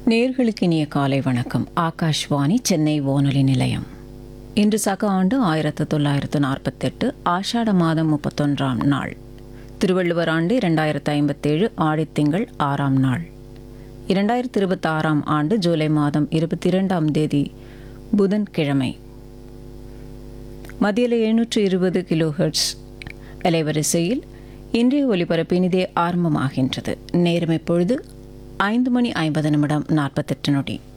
நேர்களுக்கு இனிய காலை வணக்கம் ஆகாஷ்வாணி சென்னை வானொலி நிலையம் இன்று சக ஆண்டு ஆயிரத்து தொள்ளாயிரத்து நாற்பத்தெட்டு ஆஷாட மாதம் முப்பத்தொன்றாம் நாள் திருவள்ளுவர் ஆண்டு இரண்டாயிரத்து ஐம்பத்தேழு ஆடித்திங்கள் ஆறாம் நாள் இரண்டாயிரத்து இருபத்தாறாம் ஆண்டு ஜூலை மாதம் இருபத்தி இரண்டாம் தேதி புதன்கிழமை மத்தியில் எழுநூற்று இருபது கிலோஹெர்ட்ஸ் அலைவரிசையில் இன்றைய ஒலிபரப்பினிதே ஆரம்பமாகின்றது நேரம் இப்பொழுது ஐந்து மணி ஐம்பது நிமிடம் நாற்பத்தெட்டு நொடி